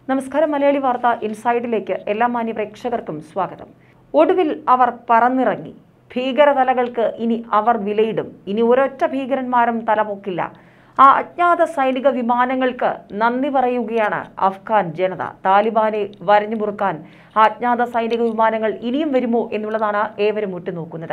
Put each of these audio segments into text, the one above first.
നമസ്കാരം മലയാളി വാർത്ത ഇൻസൈഡിലേക്ക് എല്ലാ മാന്യ പ്രേക്ഷകർക്കും സ്വാഗതം ഒടുവിൽ അവർ പറന്നിറങ്ങി ഭീകരതലകൾക്ക് ഇനി അവർ വിലയിടും ഇനി ഒരൊറ്റ ഭീകരന്മാരും തലപൊക്കില്ല ആ അജ്ഞാത സൈനിക വിമാനങ്ങൾക്ക് നന്ദി പറയുകയാണ് അഫ്ഗാൻ ജനത താലിബാനെ വരഞ്ഞു മുറുക്കാൻ ആ അജ്ഞാത സൈനിക വിമാനങ്ങൾ ഇനിയും വരുമോ എന്നുള്ളതാണ് ഏവരും ഉറ്റുനോക്കുന്നത്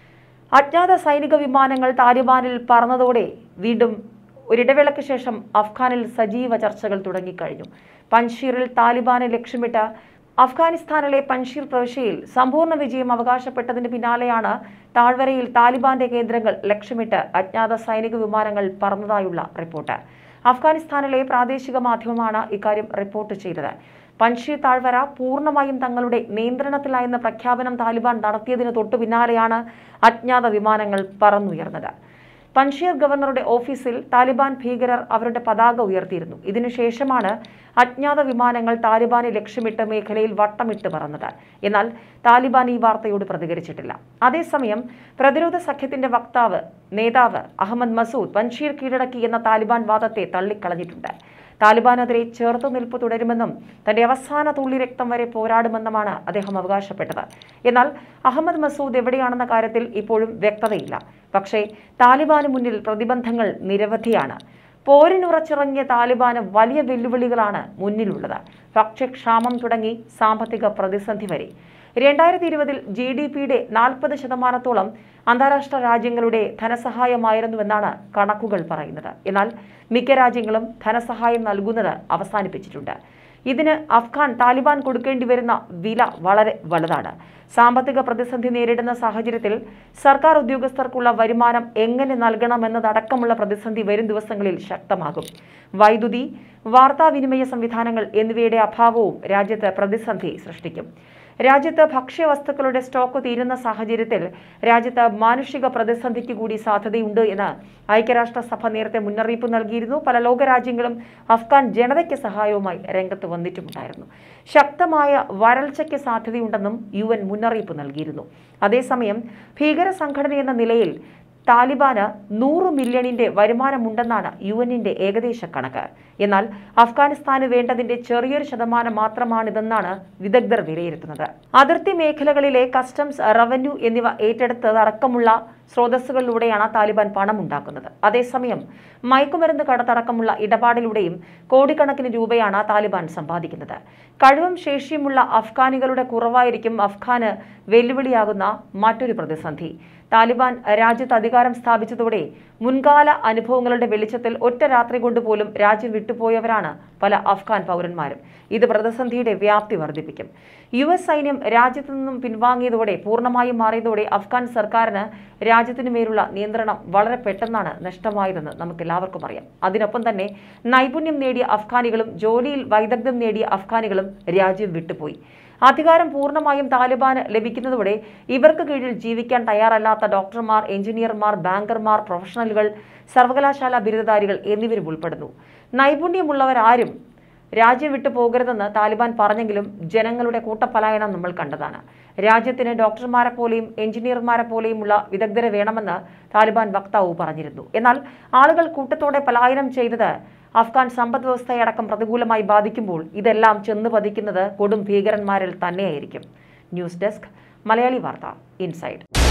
അജ്ഞാത സൈനിക വിമാനങ്ങൾ താലിബാനിൽ പറന്നതോടെ വീണ്ടും ഒരിടവേളയ്ക്ക് ശേഷം അഫ്ഗാനിൽ സജീവ ചർച്ചകൾ തുടങ്ങിക്കഴിഞ്ഞു പൻഷീറിൽ താലിബാനെ ലക്ഷ്യമിട്ട് അഫ്ഗാനിസ്ഥാനിലെ പൻഷീർ പ്രവിശ്യയിൽ സമ്പൂർണ്ണ വിജയം അവകാശപ്പെട്ടതിന് പിന്നാലെയാണ് താഴ്വരയിൽ താലിബാന്റെ കേന്ദ്രങ്ങൾ ലക്ഷ്യമിട്ട് അജ്ഞാത സൈനിക വിമാനങ്ങൾ പറന്നതായുള്ള റിപ്പോർട്ട് അഫ്ഗാനിസ്ഥാനിലെ പ്രാദേശിക മാധ്യമമാണ് ഇക്കാര്യം റിപ്പോർട്ട് ചെയ്തത് പൻഷീർ താഴ്വര പൂർണ്ണമായും തങ്ങളുടെ നിയന്ത്രണത്തിലായെന്ന പ്രഖ്യാപനം താലിബാൻ നടത്തിയതിന് തൊട്ടു പിന്നാലെയാണ് അജ്ഞാത വിമാനങ്ങൾ പറന്നുയർന്നത് പൻഷീർ ഗവർണറുടെ ഓഫീസിൽ താലിബാൻ ഭീകരർ അവരുടെ പതാക ഉയർത്തിയിരുന്നു ഇതിനുശേഷമാണ് അജ്ഞാത വിമാനങ്ങൾ താലിബാനെ ലക്ഷ്യമിട്ട് മേഖലയിൽ വട്ടമിട്ട് പറന്നത് എന്നാൽ താലിബാൻ ഈ വാർത്തയോട് പ്രതികരിച്ചിട്ടില്ല അതേസമയം പ്രതിരോധ സഖ്യത്തിന്റെ വക്താവ് നേതാവ് അഹമ്മദ് മസൂദ് പൻഷീർ കീഴടക്കി എന്ന താലിബാൻ വാദത്തെ തള്ളിക്കളഞ്ഞിട്ടുണ്ട് താലിബാനെതിരെ ചേർത്ത് നിൽപ്പ് തുടരുമെന്നും തന്റെ അവസാന തുള്ളി രക്തം വരെ പോരാടുമെന്നുമാണ് അദ്ദേഹം അവകാശപ്പെട്ടത് എന്നാൽ അഹമ്മദ് മസൂദ് എവിടെയാണെന്ന കാര്യത്തിൽ ഇപ്പോഴും വ്യക്തതയില്ല പക്ഷേ താലിബാന് മുന്നിൽ പ്രതിബന്ധങ്ങൾ നിരവധിയാണ് പോരിനുറച്ചിറങ്ങിയ താലിബാന് വലിയ വെല്ലുവിളികളാണ് മുന്നിലുള്ളത് ഭക്ഷ്യക്ഷാമം തുടങ്ങി സാമ്പത്തിക പ്രതിസന്ധി വരെ രണ്ടായിരത്തി ഇരുപതിൽ ജി ഡി പിയുടെ നാൽപ്പത് ശതമാനത്തോളം അന്താരാഷ്ട്ര രാജ്യങ്ങളുടെ ധനസഹായമായിരുന്നുവെന്നാണ് കണക്കുകൾ പറയുന്നത് എന്നാൽ മിക്ക രാജ്യങ്ങളും ധനസഹായം നൽകുന്നത് അവസാനിപ്പിച്ചിട്ടുണ്ട് ഇതിന് അഫ്ഗാൻ താലിബാൻ കൊടുക്കേണ്ടി വരുന്ന വില വളരെ വലുതാണ് സാമ്പത്തിക പ്രതിസന്ധി നേരിടുന്ന സാഹചര്യത്തിൽ സർക്കാർ ഉദ്യോഗസ്ഥർക്കുള്ള വരുമാനം എങ്ങനെ നൽകണമെന്നതടക്കമുള്ള പ്രതിസന്ധി വരും ദിവസങ്ങളിൽ ശക്തമാകും വൈദ്യുതി വാർത്താവിനിമയ സംവിധാനങ്ങൾ എന്നിവയുടെ അഭാവവും രാജ്യത്ത് പ്രതിസന്ധി സൃഷ്ടിക്കും രാജ്യത്ത് ഭക്ഷ്യവസ്തുക്കളുടെ സ്റ്റോക്ക് തീരുന്ന സാഹചര്യത്തിൽ രാജ്യത്ത് മാനുഷിക പ്രതിസന്ധിക്ക് കൂടി സാധ്യതയുണ്ട് എന്ന് ഐക്യരാഷ്ട്രസഭ നേരത്തെ മുന്നറിയിപ്പ് നൽകിയിരുന്നു പല ലോകരാജ്യങ്ങളും അഫ്ഗാൻ ജനതയ്ക്ക് സഹായവുമായി രംഗത്ത് വന്നിട്ടുമുണ്ടായിരുന്നു ശക്തമായ വരൾച്ചയ്ക്ക് സാധ്യതയുണ്ടെന്നും യു എൻ മുന്നറിയിപ്പ് നൽകിയിരുന്നു അതേസമയം ഭീകര സംഘടന എന്ന നിലയിൽ താലിബാന് നൂറ് മില്യണിന്റെ വരുമാനമുണ്ടെന്നാണ് യു എന്നിന്റെ ഏകദേശ കണക്ക് എന്നാൽ അഫ്ഗാനിസ്ഥാന് വേണ്ടതിന്റെ ചെറിയൊരു ശതമാനം മാത്രമാണിതെന്നാണ് വിദഗ്ധർ വിലയിരുത്തുന്നത് അതിർത്തി മേഖലകളിലെ കസ്റ്റംസ് റവന്യൂ എന്നിവ ഏറ്റെടുത്തതടക്കമുള്ള സ്രോതസ്സുകളിലൂടെയാണ് താലിബാൻ പണം ഉണ്ടാക്കുന്നത് അതേസമയം മയക്കുമരുന്ന് കടത്തടക്കമുള്ള ഇടപാടിലൂടെയും കോടിക്കണക്കിന് രൂപയാണ് താലിബാൻ സമ്പാദിക്കുന്നത് കഴിവും ശേഷിയുമുള്ള അഫ്ഗാനികളുടെ കുറവായിരിക്കും അഫ്ഗാന് വെല്ലുവിളിയാകുന്ന മറ്റൊരു പ്രതിസന്ധി താലിബാൻ രാജ്യത്ത് അധികാരം സ്ഥാപിച്ചതോടെ മുൻകാല അനുഭവങ്ങളുടെ വെളിച്ചത്തിൽ ഒറ്റ രാത്രി കൊണ്ട് പോലും രാജ്യം വിട്ടുപോയവരാണ് പല അഫ്ഗാൻ പൗരന്മാരും ഇത് പ്രതിസന്ധിയുടെ വ്യാപ്തി വർദ്ധിപ്പിക്കും യു എസ് സൈന്യം രാജ്യത്തു നിന്നും പിൻവാങ്ങിയതോടെ പൂർണ്ണമായും മാറിയതോടെ അഫ്ഗാൻ സർക്കാരിന് രാജ്യത്തിനു മേലുള്ള നിയന്ത്രണം വളരെ പെട്ടെന്നാണ് നഷ്ടമായതെന്ന് നമുക്ക് എല്ലാവർക്കും അറിയാം അതിനൊപ്പം തന്നെ നൈപുണ്യം നേടിയ അഫ്ഗാനികളും ജോലിയിൽ വൈദഗ്ധ്യം നേടിയ അഫ്ഗാനികളും രാജ്യം വിട്ടുപോയി അധികാരം പൂർണ്ണമായും താലിബാന് ലഭിക്കുന്നതോടെ ഇവർക്ക് കീഴിൽ ജീവിക്കാൻ തയ്യാറല്ലാത്ത ഡോക്ടർമാർ എഞ്ചിനീയർമാർ ബാങ്കർമാർ പ്രൊഫഷണലുകൾ സർവകലാശാല ബിരുദധാരികൾ എന്നിവരും ഉൾപ്പെടുന്നു നൈപുണ്യമുള്ളവരാരും രാജ്യം വിട്ടു പോകരുതെന്ന് താലിബാൻ പറഞ്ഞെങ്കിലും ജനങ്ങളുടെ കൂട്ടപലായനം നമ്മൾ കണ്ടതാണ് രാജ്യത്തിന് ഡോക്ടർമാരെ പോലെയും എഞ്ചിനീയർമാരെ പോലെയുമുള്ള വിദഗ്ധരെ വേണമെന്ന് താലിബാൻ വക്താവ് പറഞ്ഞിരുന്നു എന്നാൽ ആളുകൾ കൂട്ടത്തോടെ പലായനം ചെയ്തത് അഫ്ഗാൻ സമ്പദ് വ്യവസ്ഥയടക്കം പ്രതികൂലമായി ബാധിക്കുമ്പോൾ ഇതെല്ലാം ചെന്ന് പതിക്കുന്നത് കൊടും ഭീകരന്മാരിൽ തന്നെയായിരിക്കും ന്യൂസ് ഡെസ്ക് മലയാളി വാർത്ത ഇൻസൈഡ്